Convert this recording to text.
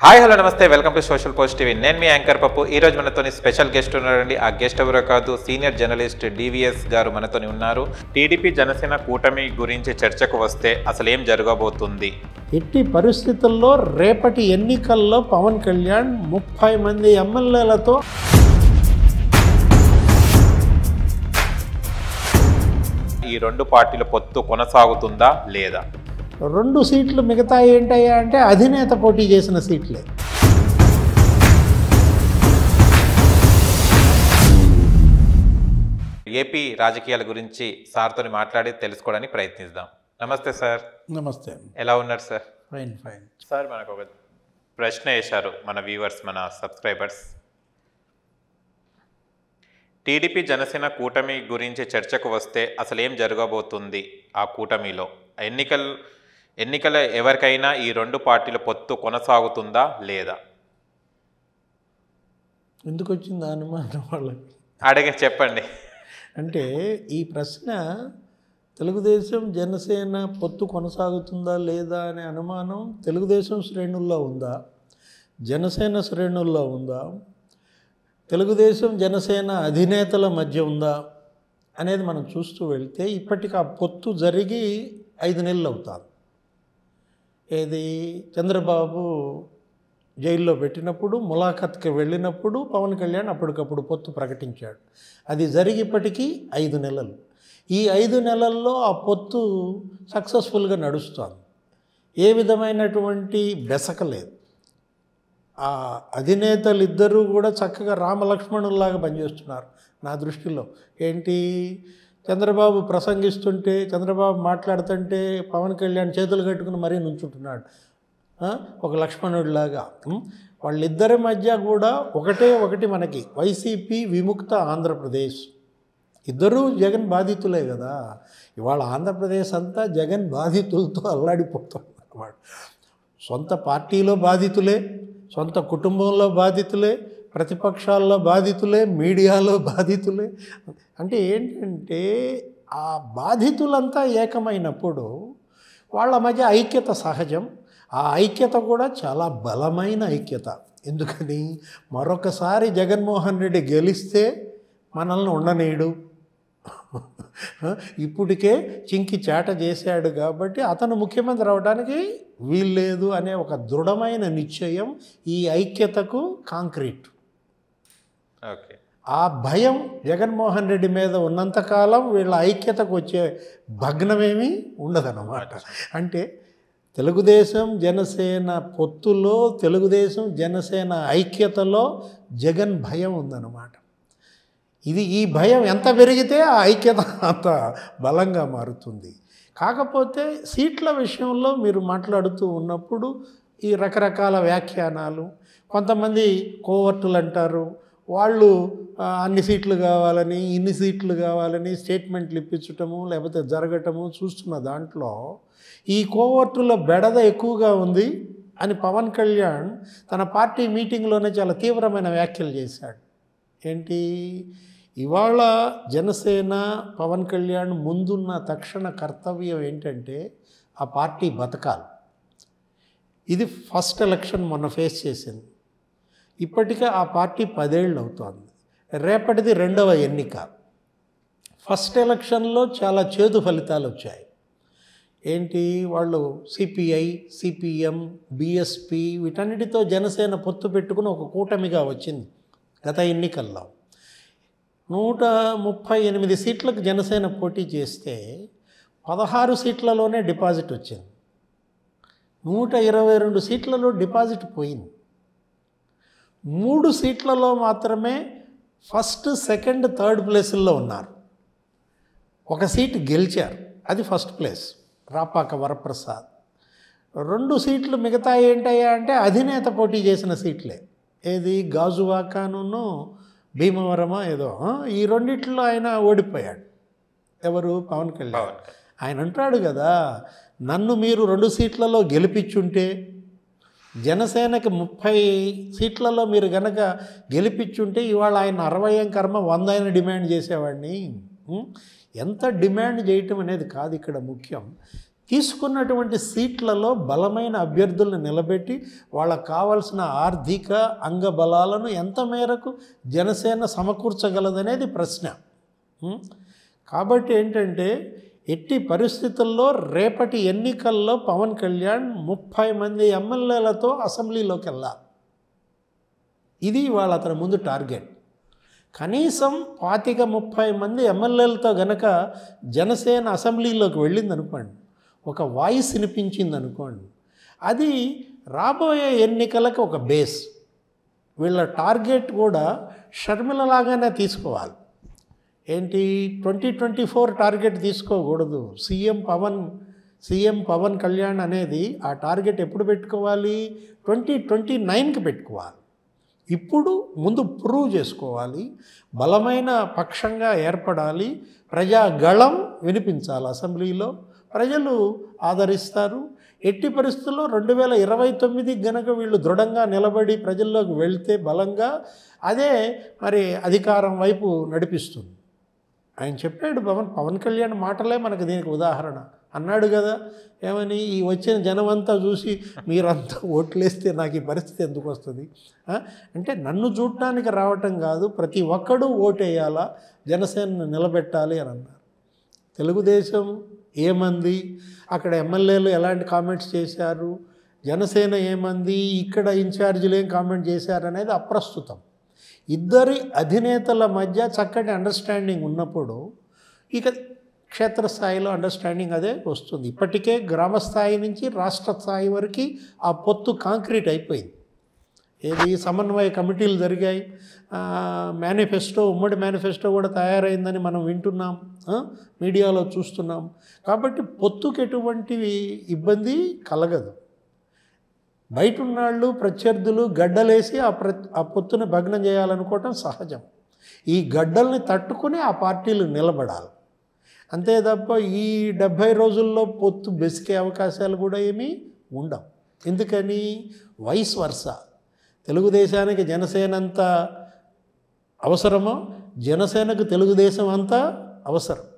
Hi hello నమస్తే welcome to social post TV నేను మీ యాంకర్ పప్పు ఈ రోజు మనతోని స్పెషల్ గెస్ట్ ఉన్నారండి ఆ గెస్ట్ ఎవరో కాదు సీనియర్ జర్నలిస్ట్ డివిఎస్ గారు మనతోని ఉన్నారు టీడీపీ జనసేన కూటమి గురించి చర్చకు వస్తే అసలు ఏం జరగబోతుంది ఎట్టి పరిస్థితుల్లో రేపటి ఎన్నికల్లో పవన్ కళ్యాణ్ ముప్పై మంది ఎమ్మెల్యేలతో ఈ రెండు పార్టీల పొత్తు కొనసాగుతుందా లేదా రెండు సీట్లు మిగతా ఏంటయ్యా అంటే అధినేత పోటీ చేసిన సీట్లే ఏపీ రాజకీయాల గురించి సార్తో మాట్లాడి తెలుసుకోవడానికి ప్రయత్నిద్దాం నమస్తే సార్ నమస్తే ఎలా ఉన్నారు సార్ ఫైన్ ఫైన్ సార్ మనకు ఒక ప్రశ్న వేశారు మన వ్యూవర్స్ మన సబ్స్క్రైబర్స్ టీడీపీ జనసేన కూటమి గురించి చర్చకు వస్తే అసలు ఏం జరగబోతుంది ఆ కూటమిలో ఎన్నికల్ ఎన్నికల ఎవరికైనా ఈ రెండు పార్టీల పొత్తు కొనసాగుతుందా లేదా ఎందుకు వచ్చింది ఆ అనుమానం వాళ్ళకి అడిగే చెప్పండి అంటే ఈ ప్రశ్న తెలుగుదేశం జనసేన పొత్తు కొనసాగుతుందా లేదా అనే అనుమానం తెలుగుదేశం శ్రేణుల్లో ఉందా జనసేన శ్రేణుల్లో ఉందా తెలుగుదేశం జనసేన అధినేతల మధ్య ఉందా అనేది మనం చూస్తూ వెళ్తే ఇప్పటికి ఆ పొత్తు జరిగి ఐదు నెలలు అవుతుంది ఏది చంద్రబాబు జైల్లో పెట్టినప్పుడు ములాఖత్కి వెళ్ళినప్పుడు పవన్ కళ్యాణ్ అప్పటికప్పుడు పొత్తు ప్రకటించాడు అది జరిగి ఇప్పటికీ ఐదు నెలలు ఈ ఐదు నెలల్లో ఆ పొత్తు సక్సెస్ఫుల్గా నడుస్తోంది ఏ విధమైనటువంటి బెసక లేదు ఆ అధినేతలు ఇద్దరూ కూడా చక్కగా రామలక్ష్మణుల్లాగా పనిచేస్తున్నారు నా దృష్టిలో ఏంటి చంద్రబాబు ప్రసంగిస్తుంటే చంద్రబాబు మాట్లాడుతుంటే పవన్ కళ్యాణ్ చేతులు కట్టుకుని మరీ నుంచుంటున్నాడు ఆ, ఒక లక్ష్మణుడిలాగా ఉం? వాళ్ళిద్దరి మధ్య కూడా ఒకటే ఒకటి మనకి వైసీపీ విముక్త ఆంధ్రప్రదేశ్ ఇద్దరూ జగన్ బాధితులే కదా ఇవాళ ఆంధ్రప్రదేశ్ అంతా జగన్ బాధితులతో అల్లాడిపోతుంది అన్నమాట సొంత పార్టీలో బాధితులే సొంత కుటుంబంలో బాధితులే ప్రతిపక్షాల్లో బాధితులే మీడియాలో బాధితులే అంటే ఏంటంటే ఆ బాధితులంతా ఏకమైనప్పుడు వాళ్ళ మధ్య ఐక్యత సహజం ఆ ఐక్యత కూడా చాలా బలమైన ఐక్యత ఎందుకని మరొకసారి జగన్మోహన్ రెడ్డి గెలిస్తే మనల్ని ఉండనీయడు ఇప్పటికే చింకి చేట చేశాడు కాబట్టి అతను ముఖ్యమంత్రి అవడానికి వీల్లేదు అనే ఒక దృఢమైన నిశ్చయం ఈ ఐక్యతకు కాంక్రీట్ ఓకే ఆ భయం జగన్మోహన్ రెడ్డి మీద ఉన్నంతకాలం వీళ్ళ ఐక్యతకు వచ్చే భగ్నమేమీ ఉండదన్నమాట అంటే తెలుగుదేశం జనసేన పొత్తులో తెలుగుదేశం జనసేన ఐక్యతలో జగన్ భయం ఉందన్నమాట ఇది ఈ భయం ఎంత పెరిగితే ఆ ఐక్యత అంత బలంగా మారుతుంది కాకపోతే సీట్ల విషయంలో మీరు మాట్లాడుతూ ఉన్నప్పుడు ఈ రకరకాల వ్యాఖ్యానాలు కొంతమంది కోవర్టులు అంటారు వాళ్ళు ఆ, అన్ని సీట్లు కావాలని ఇన్ని సీట్లు కావాలని స్టేట్మెంట్లు ఇప్పించటము లేకపోతే జరగటము చూస్తున్న దాంట్లో ఈ కోవర్టుల బెడద ఎక్కువగా ఉంది అని పవన్ కళ్యాణ్ తన పార్టీ మీటింగ్లోనే చాలా తీవ్రమైన వ్యాఖ్యలు చేశాడు ఏంటి ఇవాళ జనసేన పవన్ కళ్యాణ్ ముందున్న తక్షణ కర్తవ్యం ఏంటంటే ఆ పార్టీ బతకాలి ఇది ఫస్ట్ ఎలక్షన్ మొన్న ఫేస్ చేసింది ఇప్పటికే ఆ పార్టీ పదేళ్ళు అవుతోంది రేపటిది రెండవ ఎన్నిక ఫస్ట్ ఎలక్షన్లో చాలా చేదు ఫలితాలు వచ్చాయి ఏంటి వాళ్ళు సిపిఐ సిపిఎం బిఎస్పి వీటన్నిటితో జనసేన పొత్తు పెట్టుకుని ఒక కూటమిగా వచ్చింది గత ఎన్నికల్లో నూట ముప్పై ఎనిమిది సీట్లకు జనసేన పోటీ చేస్తే పదహారు సీట్లలోనే డిపాజిట్ వచ్చింది నూట ఇరవై రెండు సీట్లలో డిపాజిట్ పోయింది మూడు సీట్లలో మాత్రమే ఫస్ట్ సెకండ్ థర్డ్ ప్లేసుల్లో ఉన్నారు ఒక సీట్ గెలిచారు అది ఫస్ట్ ప్లేస్ రాపాక వరప్రసాద్ రెండు సీట్లు మిగతా ఏంటయ్యా అంటే అధినేత పోటీ చేసిన సీట్లే ఏది గాజువాకాను భీమవరమా ఏదో ఆ, ఈ రెండిట్లో ఆయన ఓడిపోయాడు ఎవరు పవన్ కళ్యాణ్ పవన్ కళ్యాణ్. ఆయన అంటాడు కదా నన్ను మీరు రెండు సీట్లలో గెలిపించుంటే జనసేనకి ముప్పై సీట్లలో మీరు గనక గెలిపించుంటే ఇవాళ ఆయన అరవై ఏం కర్మ వంద అయిన డిమాండ్ చేసేవాడిని ఉం? ఎంత డిమాండ్ చేయటం అనేది కాదు ఇక్కడ ముఖ్యం తీసుకున్నటువంటి సీట్లలో బలమైన అభ్యర్థులను నిలబెట్టి వాళ్ళకు కావాల్సిన ఆర్థిక అంగబలాలను ఎంత మేరకు జనసేన సమకూర్చగలదనేది ప్రశ్న ఉం? కాబట్టి ఏంటంటే ఎట్టి పరిస్థితుల్లో రేపటి ఎన్నికల్లో పవన్ కళ్యాణ్ ముప్పై మంది ఎమ్మెల్యేలతో అసెంబ్లీలోకి వెళ్ళాలి ఇది వాళ్ళ అతని ముందు టార్గెట్ కనీసం పాతిక ముప్పై మంది ఎమ్మెల్యేలతో గనక జనసేన అసెంబ్లీలోకి వెళ్ళింది అనుకోండి ఒక వాయిస్ వినిపించింది అనుకోండి అది రాబోయే ఎన్నికలకు ఒక బేస్ వీళ్ళ టార్గెట్ కూడా షర్మిల లాగానే తీసుకోవాలి ఏంటి ట్వంటీ ట్వంటీ ఫోర్ టార్గెట్ తీసుకోకూడదు సీఎం పవన్ సీఎం పవన్ కళ్యాణ్ అనేది ఆ టార్గెట్ ఎప్పుడు పెట్టుకోవాలి ట్వంటీ ట్వంటీ నైన్కి పెట్టుకోవాలి ఇప్పుడు ముందు ప్రూవ్ చేసుకోవాలి బలమైన పక్షంగా ఏర్పడాలి ప్రజాగళం వినిపించాలి అసెంబ్లీలో ప్రజలు ఆదరిస్తారు ఎట్టి పరిస్థితుల్లో రెండు వేల ఇరవై తొమ్మిది గనక వీళ్ళు దృఢంగా నిలబడి ప్రజల్లోకి వెళ్తే బలంగా అదే మరి అధికారం వైపు నడిపిస్తుంది ఆయన చెప్పాడు పవన్ పవన్ కళ్యాణ్ మాటలే మనకు దీనికి ఉదాహరణ అన్నాడు కదా ఏమని ఈ వచ్చిన జనమంతా చూసి మీరంతా ఓట్లేస్తే నాకు ఈ పరిస్థితి ఎందుకు వస్తుంది ఆ? అంటే నన్ను చూడటానికి రావటం కాదు ప్రతి ఒక్కడూ ఓటేయాలా జనసేనను నిలబెట్టాలి అని అన్నారు తెలుగుదేశం ఏమంది అక్కడ ఎమ్మెల్యేలు ఎలాంటి కామెంట్స్ చేశారు జనసేన ఏమంది ఇక్కడ ఇన్ఛార్జీలు ఏం కామెంట్ చేశారు అనేది అప్రస్తుతం ఇద్దరి అధినేతల మధ్య చక్కటి అండర్స్టాండింగ్ ఉన్నప్పుడు ఇక క్షేత్రస్థాయిలో అండర్స్టాండింగ్ అదే వస్తుంది ఇప్పటికే గ్రామ స్థాయి నుంచి రాష్ట్ర స్థాయి వరకు ఆ పొత్తు కాంక్రీట్ అయిపోయింది ఏది సమన్వయ కమిటీలు జరిగాయి మేనిఫెస్టో ఉమ్మడి మేనిఫెస్టో కూడా తయారైందని మనం వింటున్నాం ఆ, మీడియాలో చూస్తున్నాం కాబట్టి పొత్తుకు ఎటువంటి ఇబ్బంది కలగదు బయట ఉన్నాళ్ళు ప్రత్యర్థులు గడ్డలేసి ఆ ప్ర ఆ పొత్తుని భగ్నం చేయాలనుకోవటం సహజం ఈ గడ్డల్ని తట్టుకుని ఆ పార్టీలు నిలబడాలి అంతే తప్ప ఈ డెబ్భై రోజుల్లో పొత్తు బెసికే అవకాశాలు కూడా ఏమీ ఉండవు ఎందుకని వైస్ వర్ష తెలుగుదేశానికి జనసేన అంత అవసరమో జనసేనకు తెలుగుదేశం అంతా అవసరం